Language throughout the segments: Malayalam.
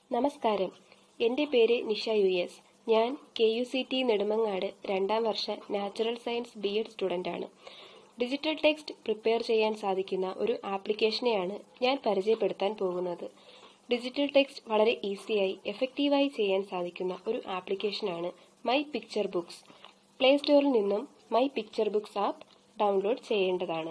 നമസ്കാരം എൻ്റെ പേര് നിഷ യു എസ് ഞാൻ K U C T Nedumangad രണ്ടാം വർഷ natural science B Ed student ആണ് ഡിജിറ്റൽ ടെക്സ്റ്റ് പ്രിപ്പയർ ചെയ്യാൻ സാധിക്കുന്ന ഒരു ആപ്ലിക്കേഷനെയാണ് ഞാൻ പരിചയപ്പെടുത്താൻ പോകുന്നത് ഡിജിറ്റൽ ടെക്സ്റ്റ് വളരെ ഈസിയായി എഫക്റ്റീവായി ചെയ്യാൻ സാധിക്കുന്ന ഒരു ആപ്ലിക്കേഷനാണ് മൈ പിക്ചർ ബുക്സ് പ്ലേ സ്റ്റോറിൽ നിന്നും my picture books app download ചെയ്യേണ്ടതാണ്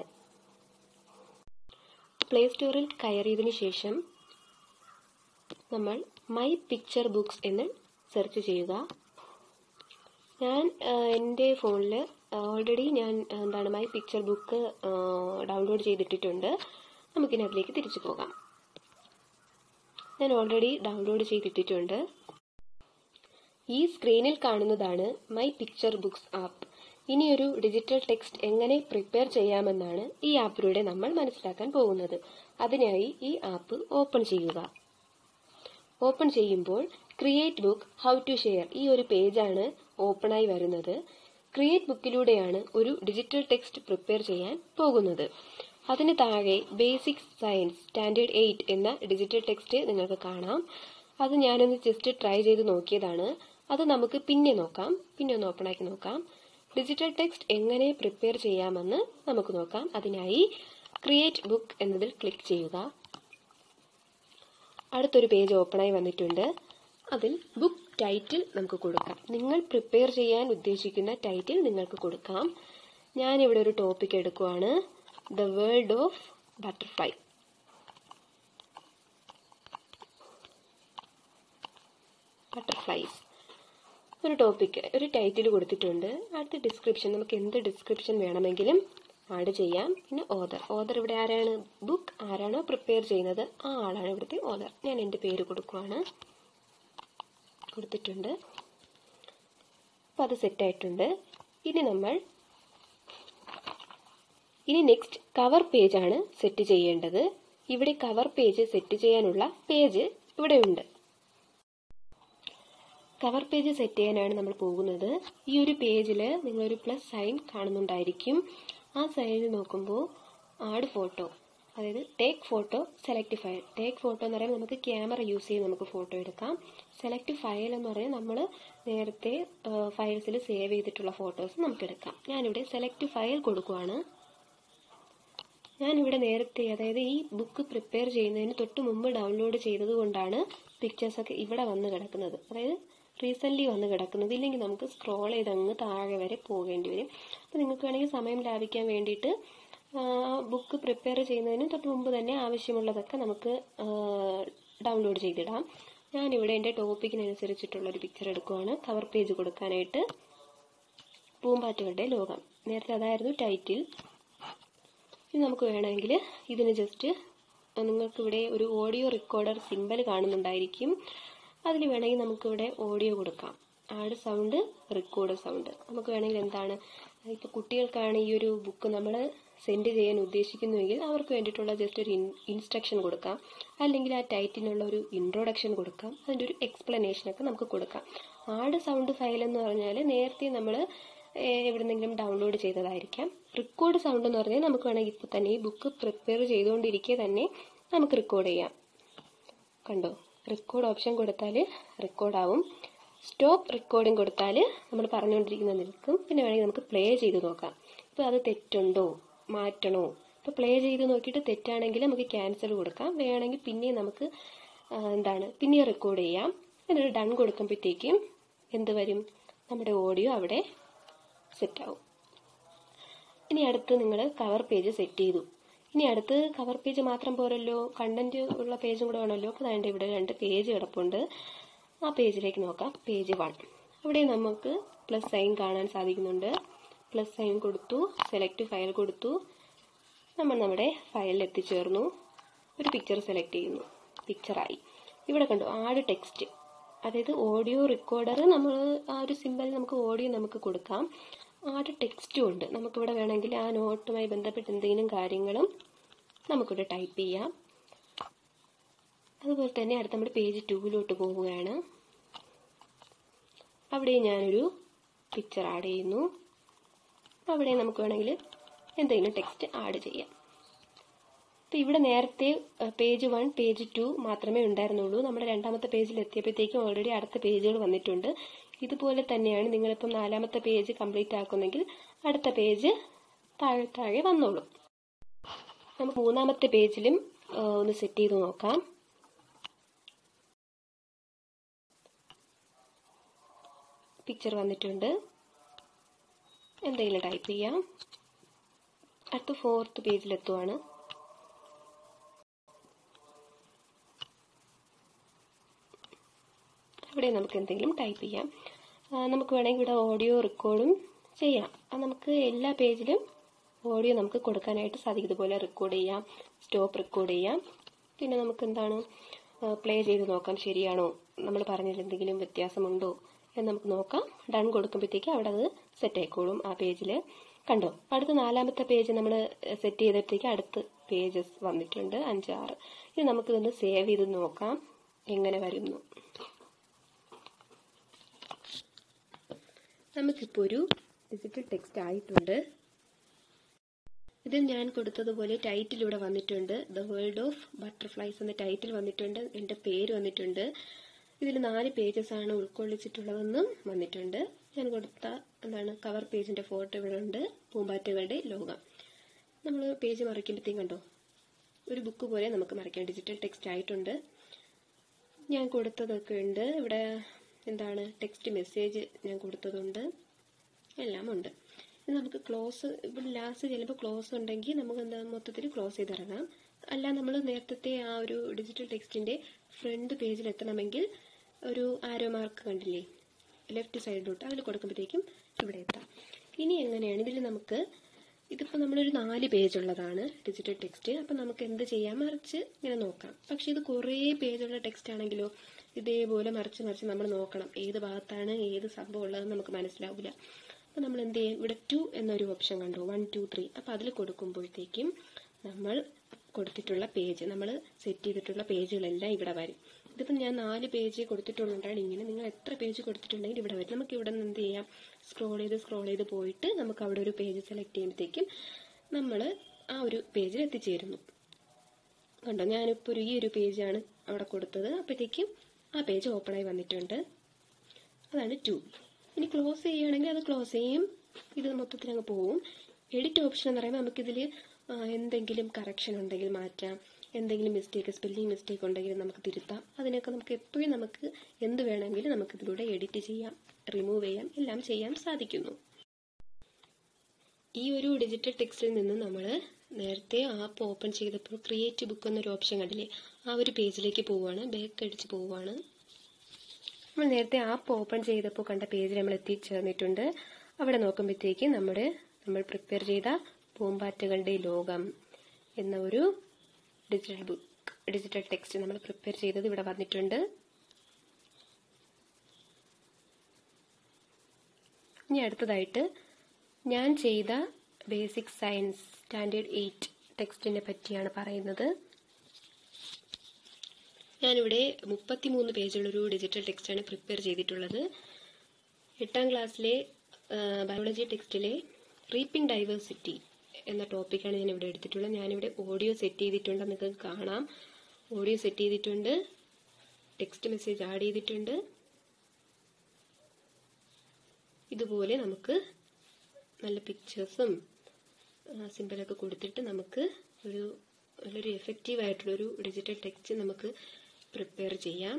പ്ലേ സ്റ്റോറിൽ കയറിയതിനു ശേഷം നമ്മൾ മൈ പിക്ചർ ബുക്സ് എന്ന് സെർച്ച് ചെയ്യുക ഞാൻ എൻ്റെ ഫോണിൽ ഓൾറെഡി ഞാൻ എന്താണ് മൈ പിക്ചർ ബുക്ക് ഡൗൺലോഡ് ചെയ്തിട്ടിട്ടുണ്ട് നമുക്കിനി അതിലേക്ക് തിരിച്ചു പോകാം ഞാൻ ഓൾറെഡി ഡൗൺലോഡ് ചെയ്തിട്ടിട്ടുണ്ട് ഈ സ്ക്രീനിൽ കാണുന്നതാണ് മൈ പിക്ചർ ബുക്സ് ആപ്പ് ഇനിയൊരു ഡിജിറ്റൽ ടെക്സ്റ്റ് എങ്ങനെ പ്രിപ്പയർ ചെയ്യാമെന്നാണ് ഈ ആപ്പിലൂടെ നമ്മൾ മനസ്സിലാക്കാൻ പോകുന്നത് അതിനായി ഈ ആപ്പ് ഓപ്പൺ ചെയ്യുക ഓപ്പൺ ചെയ്യുമ്പോൾ create book how to share ഈ ഒരു പേജാണ് ഓപ്പണായി വരുന്നത് ക്രിയേറ്റ് ബുക്കിലൂടെയാണ് ഒരു ഡിജിറ്റൽ ടെക്സ്റ്റ് പ്രിപ്പയർ ചെയ്യാൻ പോകുന്നത് അതിന് താഴെ ബേസിക് സയൻസ് സ്റ്റാൻഡേർഡ് എയ്റ്റ് എന്ന ഡിജിറ്റൽ ടെക്സ്റ്റ് നിങ്ങൾക്ക് കാണാം അത് ഞാനൊന്ന് ജസ്റ്റ് ട്രൈ ചെയ്ത് നോക്കിയതാണ് അത് നമുക്ക് പിന്നെ നോക്കാം പിന്നെ ഒന്ന് ഓപ്പണാക്കി നോക്കാം ഡിജിറ്റൽ ടെക്സ്റ്റ് എങ്ങനെ പ്രിപ്പയർ ചെയ്യാമെന്ന് നമുക്ക് നോക്കാം അതിനായി ക്രിയേറ്റ് ബുക്ക് എന്നതിൽ ക്ലിക്ക് ചെയ്യുക അടുത്തൊരു പേജ് ഓപ്പണായി വന്നിട്ടുണ്ട് അതിൽ ബുക്ക് ടൈറ്റിൽ നമുക്ക് കൊടുക്കാം നിങ്ങൾ പ്രിപ്പയർ ചെയ്യാൻ ഉദ്ദേശിക്കുന്ന ടൈറ്റിൽ നിങ്ങൾക്ക് കൊടുക്കാം ഞാനിവിടെ ഒരു ടോപ്പിക് എടുക്കുവാണ് the world of butterfly butterflies ഒരു ടോപ്പിക് ഒരു ടൈറ്റിൽ കൊടുത്തിട്ടുണ്ട് അടുത്ത ഡിസ്ക്രിപ്ഷൻ നമുക്ക് എന്ത് ഡിസ്ക്രിപ്ഷൻ വേണമെങ്കിലും ആഡ് ചെയ്യാം പിന്നെ ഓദർ ഓദർ ഇവിടെ ആരാണ് ബുക്ക് ആരാണോ പ്രിപ്പയർ ചെയ്യുന്നത് ആ ആളാണ് ഇവിടുത്തെ ഓദർ ഞാൻ എൻ്റെ പേര് കൊടുക്കുവാണ് കൊടുത്തിട്ടുണ്ട് അപ്പം അത് സെറ്റായിട്ടുണ്ട് ഇനി നമ്മൾ ഇനി നെക്സ്റ്റ് കവർ പേജാണ് സെറ്റ് ചെയ്യേണ്ടത് ഇവിടെ കവർ പേജ് സെറ്റ് ചെയ്യാനുള്ള പേജ് ഇവിടെ ഉണ്ട് കവർ പേജ് സെറ്റ് ചെയ്യാനാണ് നമ്മൾ പോകുന്നത് ഈ ഒരു പേജിൽ നിങ്ങളൊരു പ്ലസ് സൈൻ കാണുന്നുണ്ടായിരിക്കും ആ സൈഡിൽ നോക്കുമ്പോൾ ആഡ് ഫോട്ടോ അതായത് take photo select file take photo എന്ന് പറയുമ്പോൾ നമുക്ക് ക്യാമറ യൂസ് ചെയ്ത് നമുക്ക് ഫോട്ടോ എടുക്കാം സെലക്ട് ഫയൽ എന്ന് പറഞ്ഞാൽ നമ്മൾ നേരത്തെ ഫയൽസിൽ സേവ് ചെയ്തിട്ടുള്ള ഫോട്ടോസ് നമുക്ക് എടുക്കാം ഞാനിവിടെ സെലക്ട് ഫയൽ കൊടുക്കുവാണ് ഞാനിവിടെ നേരത്തെ അതായത് ഈ ബുക്ക് പ്രിപ്പയർ ചെയ്യുന്നതിന് തൊട്ട് മുമ്പ് ഡൗൺലോഡ് ചെയ്തത് കൊണ്ടാണ് പിക്ചേഴ്സൊക്കെ ഇവിടെ വന്ന് കിടക്കുന്നത് അതായത് റീസെൻ്റ്ലി വന്ന് കിടക്കുന്നത് ഇല്ലെങ്കിൽ നമുക്ക് സ്ക്രോൾ ചെയ്ത് അങ്ങ് താഴെ വരെ പോകേണ്ടി വരും അപ്പോൾ നിങ്ങൾക്ക് വേണമെങ്കിൽ സമയം ലാഭിക്കാൻ വേണ്ടിയിട്ട് ബുക്ക് പ്രിപ്പയർ ചെയ്യുന്നതിന് തൊട്ട് മുമ്പ് തന്നെ ആവശ്യമുള്ളതൊക്കെ നമുക്ക് ഡൗൺലോഡ് ചെയ്തിടാം ഞാനിവിടെ എൻ്റെ ടോപ്പിക്കിനനുസരിച്ചിട്ടുള്ളൊരു പിക്ചർ എടുക്കുവാണ് കവർ പേജ് കൊടുക്കാനായിട്ട് പൂമ്പാറ്റകളുടെ ലോകം നേരത്തെ അതായിരുന്നു ടൈറ്റിൽ ഇനി നമുക്ക് വേണമെങ്കിൽ ഇതിന് ജസ്റ്റ് നിങ്ങൾക്കിവിടെ ഒരു ഓഡിയോ റെക്കോർഡർ സിമ്പൽ കാണുന്നുണ്ടായിരിക്കും അതിൽ വേണമെങ്കിൽ നമുക്കിവിടെ ഓഡിയോ കൊടുക്കാം ആഡ് സൗണ്ട് റെക്കോർഡ് സൗണ്ട് നമുക്ക് വേണമെങ്കിൽ എന്താണ് ഇപ്പോൾ കുട്ടികൾക്കാണ് ഈ ഒരു ബുക്ക് നമ്മൾ സെൻഡ് ചെയ്യാൻ ഉദ്ദേശിക്കുന്നുവെങ്കിൽ അവർക്ക് വേണ്ടിയിട്ടുള്ള ജസ്റ്റ് ഒരു ഇൻസ്ട്രക്ഷൻ കൊടുക്കാം അല്ലെങ്കിൽ ആ ടൈറ്റിനുള്ള ഒരു ഇൻട്രൊഡക്ഷൻ കൊടുക്കാം അതിൻ്റെ ഒരു എക്സ്പ്ലനേഷനൊക്കെ നമുക്ക് കൊടുക്കാം ആഡ് സൗണ്ട് ഫയൽ എന്ന് പറഞ്ഞാൽ നേരത്തെ നമ്മൾ എവിടെന്നെങ്കിലും ഡൗൺലോഡ് ചെയ്തതായിരിക്കാം റെക്കോർഡ് സൗണ്ട് എന്ന് പറഞ്ഞാൽ നമുക്ക് വേണമെങ്കിൽ ഇപ്പോൾ തന്നെ ഈ ബുക്ക് പ്രിപ്പയർ ചെയ്തുകൊണ്ടിരിക്കെ തന്നെ നമുക്ക് റെക്കോർഡ് ചെയ്യാം കണ്ടോ റെക്കോർഡ് ഓപ്ഷൻ കൊടുത്താൽ റെക്കോർഡാവും സ്റ്റോപ്പ് റെക്കോർഡിംഗ് കൊടുത്താൽ നമ്മൾ പറഞ്ഞുകൊണ്ടിരിക്കുന്നത് നിൽക്കും പിന്നെ വേണമെങ്കിൽ നമുക്ക് പ്ലേ ചെയ്ത് നോക്കാം ഇപ്പോൾ അത് തെറ്റുണ്ടോ മാറ്റണോ ഇപ്പോൾ പ്ലേ ചെയ്ത് നോക്കിയിട്ട് തെറ്റാണെങ്കിൽ നമുക്ക് ക്യാൻസൽ കൊടുക്കാം വേണമെങ്കിൽ പിന്നെയും നമുക്ക് എന്താണ് പിന്നെയും റെക്കോർഡ് ചെയ്യാം എന്നിട്ട് ഡൺ കൊടുക്കുമ്പോഴത്തേക്കും എന്ത് വരും നമ്മുടെ ഓഡിയോ അവിടെ സെറ്റാവും ഇനി അടുത്ത് നിങ്ങൾ കവർ പേജ് സെറ്റ് ചെയ്തു ഇനി അടുത്ത് കവർ പേജ് മാത്രം പോരല്ലോ കണ്ടന്റ് ഉള്ള പേജും കൂടെ വേണമല്ലോ അപ്പോൾ അതിൻ്റെ ഇവിടെ രണ്ട് പേജ് കിടപ്പുണ്ട് ആ പേജിലേക്ക് നോക്കാം പേജ് വൺ അവിടെ നമുക്ക് പ്ലസ് സൈൻ കാണാൻ സാധിക്കുന്നുണ്ട് പ്ലസ് സൈൻ കൊടുത്തു സെലക്ട് ഫയൽ കൊടുത്തു നമ്മൾ നമ്മുടെ ഫയലിൽ എത്തിച്ചേർന്നു ഒരു പിക്ചർ സെലക്ട് ചെയ്യുന്നു പിക്ചറായി ഇവിടെ കണ്ടു ആഡ് ടെക്സ്റ്റ് അതായത് ഓഡിയോ റെക്കോർഡർ നമ്മൾ ആ ഒരു സിമ്പൽ നമുക്ക് ഓഡിയോ നമുക്ക് കൊടുക്കാം ആഡ് ടെക്സ്റ്റും ഉണ്ട് നമുക്കിവിടെ വേണമെങ്കിൽ ആ നോട്ടുമായി ബന്ധപ്പെട്ട് എന്തെങ്കിലും കാര്യങ്ങളും നമുക്കിവിടെ ടൈപ്പ് ചെയ്യാം അതുപോലെ തന്നെ അടുത്ത നമ്മുടെ പേജ് ടൂവിലോട്ട് പോവുകയാണ് അവിടെ ഞാനൊരു പിക്ചർ ആഡ് ചെയ്യുന്നു അവിടെ നമുക്ക് വേണമെങ്കിൽ എന്തെങ്കിലും ടെക്സ്റ്റ് ആഡ് ചെയ്യാം അപ്പോൾ ഇവിടെ നേരത്തെ പേജ് വൺ പേജ് ടു മാത്രമേ ഉണ്ടായിരുന്നുള്ളൂ നമ്മുടെ രണ്ടാമത്തെ പേജിൽ എത്തിയപ്പോഴത്തേക്കും ഓൾറെഡി അടുത്ത പേജുകൾ വന്നിട്ടുണ്ട് ഇതുപോലെ തന്നെയാണ് നിങ്ങളിപ്പം നാലാമത്തെ പേജ് കംപ്ലീറ്റ് ആക്കുന്നെങ്കിൽ അടുത്ത പേജ് താഴെ താഴെ വന്നോളൂ നമുക്ക് മൂന്നാമത്തെ പേജിലും ആ, ഒന്ന് സെറ്റ് ചെയ്ത് നോക്കാം പിക്ചർ വന്നിട്ടുണ്ട് എന്തെങ്കിലും ടൈപ്പ് ചെയ്യാം അടുത്ത ഫോർത്ത് പേജിലെത്തുവാണ് ഇവിടെ നമുക്ക് എന്തെങ്കിലും ടൈപ്പ് ചെയ്യാം ആ, നമുക്ക് വേണമെങ്കിൽ ഇവിടെ ഓഡിയോ റെക്കോർഡും ചെയ്യാം അത് നമുക്ക് എല്ലാ പേജിലും ഓഡിയോ നമുക്ക് കൊടുക്കാനായിട്ട് സാധിക്കും ഇതുപോലെ റെക്കോർഡ് ചെയ്യാം സ്റ്റോപ്പ് റെക്കോർഡ് ചെയ്യാം പിന്നെ നമുക്ക് എന്താണ് പ്ലേ ചെയ്ത് നോക്കാം ശരിയാണോ നമ്മൾ പറഞ്ഞതിൽ എന്തെങ്കിലും വ്യത്യാസമുണ്ടോ എന്ന് നമുക്ക് നോക്കാം ഡൺ കൊടുക്കുമ്പോഴത്തേക്ക് അവിടെ അത് സെറ്റ് ആയിക്കോളും ആ പേജിൽ കണ്ടോ അടുത്ത നാലാമത്തെ പേജ് നമ്മൾ സെറ്റ് ചെയ്തപ്പോഴത്തേക്ക് അടുത്ത പേജസ് വന്നിട്ടുണ്ട് അഞ്ചാറ് ഇത് നമുക്കിതൊന്ന് സേവ് ചെയ്ത് നോക്കാം എങ്ങനെ വരുന്നു നമുക്കിപ്പോൾ ഒരു ഡിജിറ്റൽ ടെക്സ്റ്റ് ആയിട്ടുണ്ട് ഇതിൽ ഞാൻ കൊടുത്തതുപോലെ ടൈറ്റിൽ ഇവിടെ വന്നിട്ടുണ്ട് ദ വേൾഡ് ഓഫ് ബട്ടർഫ്ലൈസ് എന്ന ടൈറ്റിൽ വന്നിട്ടുണ്ട് എൻ്റെ പേര് വന്നിട്ടുണ്ട് ഇതിൽ നാല് പേജസ് ആണ് ഉൾക്കൊള്ളിച്ചിട്ടുള്ളതെന്നും വന്നിട്ടുണ്ട് ഞാൻ കൊടുത്ത എന്താണ് കവർ പേജിൻ്റെ ഫോട്ടോ ഇവിടെ ഉണ്ട് പൂമ്പാറ്റകളുടെ ലോകം നമ്മൾ പേജ് മറിക്കുമ്പോഴത്തേക്കും കണ്ടോ ഒരു ബുക്ക് പോലെ നമുക്ക് മറിക്കാം ഡിജിറ്റൽ ടെക്സ്റ്റ് ആയിട്ടുണ്ട് ഞാൻ കൊടുത്തതൊക്കെ ഉണ്ട് ഇവിടെ എന്താണ് ടെക്സ്റ്റ് മെസ്സേജ് ഞാൻ കൊടുത്തതുണ്ട് എല്ലാം ഉണ്ട് ഇത് നമുക്ക് ക്ലോസ് ഇവിടെ ലാസ്റ്റ് ചിലപ്പോൾ ക്ലോസ് ഉണ്ടെങ്കിൽ നമുക്ക് എന്താ മൊത്തത്തിൽ ക്ലോസ് ചെയ്തിറങ്ങാം അല്ല നമ്മൾ നേരത്തെ ആ ഒരു ഡിജിറ്റൽ ടെക്സ്റ്റിൻ്റെ ഫ്രണ്ട് പേജിൽ എത്തണമെങ്കിൽ ഒരു ആരോ മാർക്ക് കണ്ടില്ലേ ലെഫ്റ്റ് സൈഡിലോട്ട് അതിൽ കൊടുക്കുമ്പോഴത്തേക്കും ഇവിടെ എത്താം ഇനി എങ്ങനെയാണ് ഇതിൽ നമുക്ക് ഇതിപ്പോൾ നമ്മളൊരു നാല് പേജ് ഉള്ളതാണ് ഡിജിറ്റൽ ടെക്സ്റ്റ് അപ്പം നമുക്ക് എന്ത് ചെയ്യാം മറിച്ച് ഇങ്ങനെ നോക്കാം പക്ഷെ ഇത് കുറേ പേജുള്ള ടെക്സ്റ്റ് ആണെങ്കിലോ ഇതേപോലെ മറിച്ച് മറിച്ച് നമ്മൾ നോക്കണം ഏത് ഭാഗത്താണ് ഏത് സംഭവം ഉള്ളതെന്ന് നമുക്ക് മനസ്സിലാവില്ല അപ്പം നമ്മൾ എന്ത് ചെയ്യും ഇവിടെ ടു എന്നൊരു ഓപ്ഷൻ കണ്ടു വൺ ടു ത്രീ അപ്പം അതിൽ കൊടുക്കുമ്പോഴത്തേക്കും നമ്മൾ കൊടുത്തിട്ടുള്ള പേജ് നമ്മൾ സെറ്റ് ചെയ്തിട്ടുള്ള പേജുകളെല്ലാം ഇവിടെ വരും ഇതിപ്പം ഞാൻ നാല് പേജ് കൊടുത്തിട്ടുള്ളതുകൊണ്ടാണ് ഇങ്ങനെ നിങ്ങൾ എത്ര പേജ് കൊടുത്തിട്ടുണ്ടെങ്കിൽ ഇവിടെ വരും നമുക്ക് ഇവിടെ നിന്ന് എന്ത് ചെയ്യാം സ്ക്രോൾ ചെയ്ത് സ്ക്രോൾ ചെയ്ത് പോയിട്ട് നമുക്ക് അവിടെ ഒരു പേജ് സെലക്ട് ചെയ്യുമ്പോഴത്തേക്കും നമ്മൾ ആ ഒരു പേജിൽ എത്തിച്ചേരുന്നു കണ്ടോ ഞാനിപ്പോൾ ഒരു ഈ ഒരു പേജാണ് അവിടെ കൊടുത്തത് അപ്പോഴത്തേക്കും ആ പേജ് ഓപ്പണായി വന്നിട്ടുണ്ട് അതാണ് ടു ഇനി ക്ലോസ് ചെയ്യുകയാണെങ്കിൽ അത് ക്ലോസ് ചെയ്യും ഇത് മൊത്തത്തിൽ അങ്ങ് പോവും എഡിറ്റ് ഓപ്ഷൻ എന്ന് പറയുമ്പോൾ നമുക്കിതിൽ എന്തെങ്കിലും കറക്ഷൻ ഉണ്ടെങ്കിൽ മാറ്റാം എന്തെങ്കിലും മിസ്റ്റേക്ക് സ്പെല്ലിംഗ് മിസ്റ്റേക്ക് ഉണ്ടെങ്കിൽ നമുക്ക് തിരുത്താം അതിനൊക്കെ നമുക്ക് എപ്പോഴും നമുക്ക് എന്ത് വേണമെങ്കിലും നമുക്കിതിലൂടെ എഡിറ്റ് ചെയ്യാം റിമൂവ് ചെയ്യാം എല്ലാം ചെയ്യാൻ സാധിക്കുന്നു ഈ ഒരു ഡിജിറ്റൽ ടെക്സ്റ്റിൽ നിന്ന് നമ്മൾ നേരത്തെ ആപ്പ് ഓപ്പൺ ചെയ്തപ്പോൾ ക്രിയേറ്റ് ബുക്ക് എന്നൊരു ഓപ്ഷൻ കണ്ടില്ലേ ആ ഒരു പേജിലേക്ക് പോവുകയാണ് ബാക്ക് അടിച്ച് പോവുകയാണ് നമ്മൾ നേരത്തെ ആപ്പ് ഓപ്പൺ ചെയ്തപ്പോൾ കണ്ട പേജിൽ നമ്മൾ എത്തിച്ചേർന്നിട്ടുണ്ട് അവിടെ നോക്കുമ്പോഴത്തേക്ക് നമ്മുടെ നമ്മൾ പ്രിപ്പയർ ചെയ്ത പൂമ്പാറ്റകളുടെ ലോകം എന്ന ഒരു ഡിജിറ്റൽ ബുക്ക് ഡിജിറ്റൽ ടെക്സ്റ്റ് നമ്മൾ പ്രിപ്പയർ ചെയ്തത് ഇവിടെ വന്നിട്ടുണ്ട് ഇനി അടുത്തതായിട്ട് ഞാൻ ചെയ്ത ബേസിക് സയൻസ് സ്റ്റാൻഡേർഡ് എയ്റ്റ് ടെക്സ്റ്റിനെ പറ്റിയാണ് പറയുന്നത് ഞാനിവിടെ മുപ്പത്തിമൂന്ന് പേജുള്ളൊരു ഡിജിറ്റൽ ടെക്സ്റ്റാണ് പ്രിപ്പയർ ചെയ്തിട്ടുള്ളത് എട്ടാം ക്ലാസ്സിലെ ബയോളജി ടെക്സ്റ്റിലെ റീപ്പിംഗ് ഡൈവേഴ്സിറ്റി എന്ന ടോപ്പിക്കാണ് ഞാൻ ഇവിടെ എടുത്തിട്ടുള്ളത് ഞാനിവിടെ ഓഡിയോ സെറ്റ് ചെയ്തിട്ടുണ്ട് നിങ്ങൾക്ക് കാണാം ഓഡിയോ സെറ്റ് ചെയ്തിട്ടുണ്ട് ടെക്സ്റ്റ് മെസ്സേജ് ആഡ് ചെയ്തിട്ടുണ്ട് ഇതുപോലെ നമുക്ക് നല്ല പിക്ചേഴ്സും സിമ്പിളൊക്കെ കൊടുത്തിട്ട് നമുക്ക് ഒരു നല്ലൊരു എഫക്റ്റീവ് ആയിട്ടുള്ളൊരു ഡിജിറ്റൽ ടെക്സ്റ്റ് നമുക്ക് പ്രിപ്പയർ ചെയ്യാം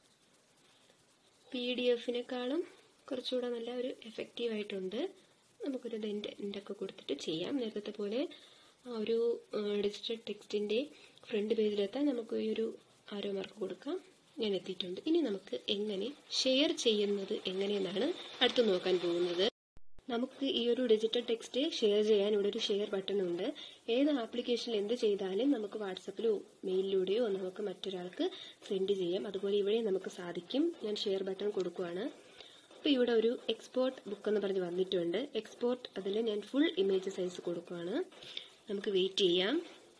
പി ഡി എഫിനേക്കാളും കുറച്ചുകൂടെ നല്ല ഒരു എഫക്റ്റീവ് ആയിട്ടുണ്ട് നമുക്കൊരു ഇതിൻ്റെ ഒക്കെ കൊടുത്തിട്ട് ചെയ്യാം നേരത്തെ പോലെ ആ ഒരു ഡിജിറ്റൽ ടെക്സ്റ്റിൻ്റെ ഫ്രണ്ട് പേജിലെത്താൻ നമുക്ക് ഈ ഒരു ആരോ മാർക്ക് കൊടുക്കാം ഞാൻ എത്തിയിട്ടുണ്ട് ഇനി നമുക്ക് എങ്ങനെ ഷെയർ ചെയ്യുന്നത് എങ്ങനെയെന്നാണ് അടുത്ത് നോക്കാൻ പോകുന്നത് നമുക്ക് ഈ ഒരു ഡിജിറ്റൽ ടെക്സ്റ്റ് ഷെയർ ചെയ്യാൻ ഇവിടെ ഒരു ഷെയർ ബട്ടൺ ഉണ്ട് ഏത് ആപ്ലിക്കേഷനിൽ എന്ത് ചെയ്താലും നമുക്ക് വാട്സപ്പിലോ മെയിലിലൂടെയോ നമുക്ക് മറ്റൊരാൾക്ക് സെൻഡ് ചെയ്യാം അതുപോലെ ഇവിടെ നമുക്ക് സാധിക്കും ഞാൻ ഷെയർ ബട്ടൺ കൊടുക്കുവാണ് അപ്പോൾ ഇവിടെ ഒരു എക്സ്പോർട്ട് ബുക്ക് എന്ന് പറഞ്ഞ് വന്നിട്ടുണ്ട് എക്സ്പോർട്ട് അതിൽ ഞാൻ ഫുൾ ഇമേജ് സൈസ് കൊടുക്കുവാണ് നമുക്ക് വെയിറ്റ് ചെയ്യാം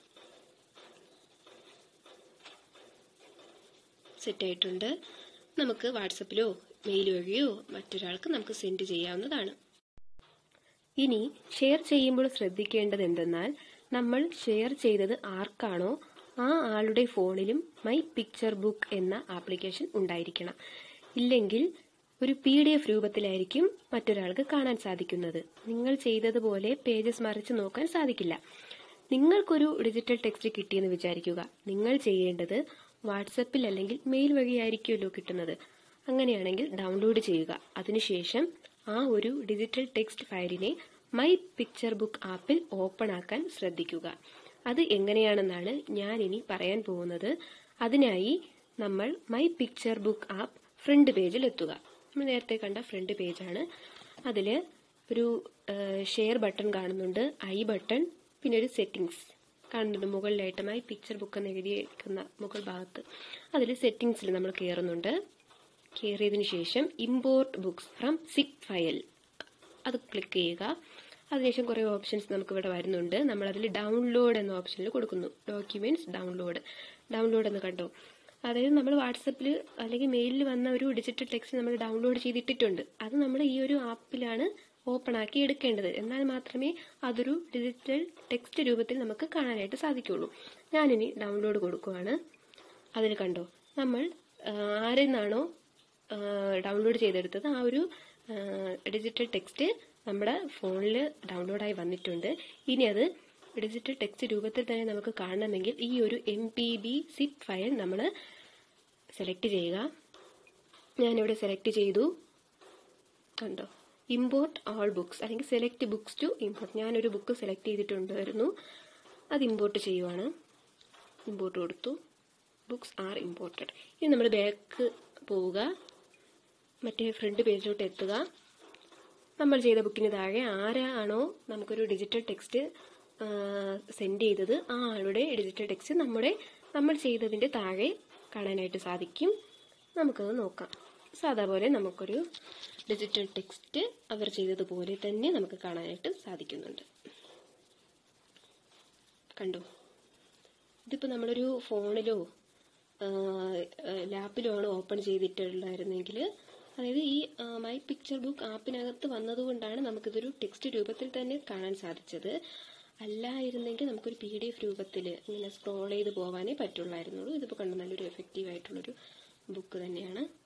സെറ്റ് ആയിട്ടുണ്ട് നമുക്ക് വാട്സപ്പിലോ മെയിൽ വഴിയോ മറ്റൊരാൾക്ക് നമുക്ക് സെൻഡ് ചെയ്യാവുന്നതാണ് ഇനി ഷെയർ ചെയ്യുമ്പോൾ ശ്രദ്ധിക്കേണ്ടത് എന്തെന്നാൽ നമ്മൾ ഷെയർ ചെയ്തത് ആർക്കാണോ ആ ആളുടെ ഫോണിലും മൈ പിക്ചർ ബുക്ക് എന്ന ആപ്ലിക്കേഷൻ ഉണ്ടായിരിക്കണം ഇല്ലെങ്കിൽ ഒരു പി ഡി എഫ് രൂപത്തിലായിരിക്കും മറ്റൊരാൾക്ക് കാണാൻ സാധിക്കുന്നത് നിങ്ങൾ ചെയ്തതുപോലെ പേജസ് മറിച്ച് നോക്കാൻ സാധിക്കില്ല നിങ്ങൾക്കൊരു ഡിജിറ്റൽ ടെക്സ്റ്റ് കിട്ടിയെന്ന് വിചാരിക്കുക നിങ്ങൾ ചെയ്യേണ്ടത് വാട്സപ്പിൽ അല്ലെങ്കിൽ മെയിൽ വഴിയായിരിക്കുമല്ലോ കിട്ടുന്നത് അങ്ങനെയാണെങ്കിൽ ഡൗൺലോഡ് ചെയ്യുക അതിനുശേഷം ആ ഒരു ഡിജിറ്റൽ ടെക്സ്റ്റ് ഫയലിനെ മൈ പിക്ചർ ബുക്ക് ആപ്പിൽ ഓപ്പൺ ആക്കാൻ ശ്രദ്ധിക്കുക അത് എങ്ങനെയാണെന്നാണ് ഞാൻ ഇനി പറയാൻ പോകുന്നത് അതിനായി നമ്മൾ my picture book app front പേജിൽ എത്തുക നമ്മൾ നേരത്തെ കണ്ട ഫ്രണ്ട് പേജാണ് അതിൽ ഒരു ഷെയർ ബട്ടൺ കാണുന്നുണ്ട് ഐ ബട്ടൺ പിന്നെ ഒരു സെറ്റിംഗ്സ് കാണുന്നുണ്ട് മുകളിലായിട്ട് മൈ പിക്ചർ ബുക്ക് എന്ന് എഴുതിയിരിക്കുന്ന മുകൾ ഭാഗത്ത് അതിൽ സെറ്റിംഗ്സിൽ നമ്മൾ കയറുന്നുണ്ട് കയറിയതിനു ശേഷം import books from zip file അത് ക്ലിക്ക് ചെയ്യുക അതിനുശേഷം കുറേ ഓപ്ഷൻസ് നമുക്ക് ഇവിടെ വരുന്നുണ്ട് നമ്മൾ അതിൽ ഡൗൺലോഡ് എന്ന ഓപ്ഷനിൽ കൊടുക്കുന്നു ഡോക്യുമെന്റ്സ് ഡൗൺലോഡ് ഡൗൺലോഡ് എന്ന് കണ്ടോ അതായത് നമ്മൾ വാട്സപ്പിൽ അല്ലെങ്കിൽ മെയിലിൽ വന്ന ഒരു ഡിജിറ്റൽ ടെക്സ്റ്റ് നമ്മൾ ഡൗൺലോഡ് ചെയ്തിട്ടിട്ടുണ്ട് അത് നമ്മൾ ഈ ഒരു ആപ്പിലാണ് ഓപ്പൺ ആക്കി എടുക്കേണ്ടത് എന്നാൽ മാത്രമേ അതൊരു ഡിജിറ്റൽ ടെക്സ്റ്റ് രൂപത്തിൽ നമുക്ക് കാണാനായിട്ട് സാധിക്കുള്ളൂ ഞാനിനി ഡൗൺലോഡ് കൊടുക്കുവാണ് അതിൽ കണ്ടോ നമ്മൾ ആരിൽ നിന്നാണോ ഡൗൺലോഡ് ചെയ്തെടുത്തത് ആ ഒരു ഡിജിറ്റൽ ടെക്സ്റ്റ് നമ്മുടെ ഫോണിൽ ഡൗൺലോഡായി വന്നിട്ടുണ്ട് ഇനി അത് ഡിജിറ്റൽ ടെക്സ്റ്റ് രൂപത്തിൽ തന്നെ നമുക്ക് കാണണമെങ്കിൽ ഈ ഒരു M P B zip file നമ്മൾ സെലക്ട് ചെയ്യുക ഞാനിവിടെ സെലക്ട് ചെയ്തു കണ്ടോ ഇമ്പോർട്ട് ഓൾ ബുക്സ് അല്ലെങ്കിൽ സെലക്ട് ബുക്സ് ടു ഇമ്പോർട്ട് ഞാനൊരു ബുക്ക് സെലക്ട് ചെയ്തിട്ടുണ്ടായിരുന്നു അത് ഇമ്പോർട്ട് ചെയ്യുവാണ് ഇമ്പോർട്ട് കൊടുത്തു ബുക്സ് ആർ ഇമ്പോർട്ടഡ് ഇനി നമ്മൾ ബാക്ക് പോവുക മറ്റേ ഫ്രണ്ട് പേജിലോട്ട് എത്തുക നമ്മൾ ചെയ്ത ബുക്കിന് താഴെ ആരാണോ നമുക്കൊരു ഡിജിറ്റൽ ടെക്സ്റ്റ് സെൻഡ് ചെയ്തത് ആ ആളുടെ ഡിജിറ്റൽ ടെക്സ്റ്റ് നമ്മുടെ നമ്മൾ ചെയ്തതിൻ്റെ താഴെ കാണാനായിട്ട് സാധിക്കും നമുക്കത് നോക്കാം സാധാ പോലെ നമുക്കൊരു ഡിജിറ്റൽ ടെക്സ്റ്റ് അവർ ചെയ്തതുപോലെ തന്നെ നമുക്ക് കാണാനായിട്ട് സാധിക്കുന്നുണ്ട് കണ്ടോ ഇതിപ്പോൾ നമ്മളൊരു ഫോണിലോ ലാപ്പിലോ ആണ് ഓപ്പൺ ചെയ്തിട്ടുള്ളായിരുന്നെങ്കിൽ അതായത് ഈ മൈ പിക്ചർ ബുക്ക് ആപ്പിനകത്ത് വന്നതുകൊണ്ടാണ് നമുക്കിതൊരു ടെക്സ്റ്റ് രൂപത്തിൽ തന്നെ കാണാൻ സാധിച്ചത് അല്ലായിരുന്നെങ്കിൽ നമുക്കൊരു പി ഡി എഫ് രൂപത്തിൽ ഇങ്ങനെ സ്ക്രോൾ ചെയ്ത് പോകാനേ പറ്റുള്ളായിരുന്നുള്ളൂ ഇതിപ്പോൾ കണ്ടു നല്ലൊരു എഫക്റ്റീവ് ആയിട്ടുള്ളൊരു ബുക്ക് തന്നെയാണ്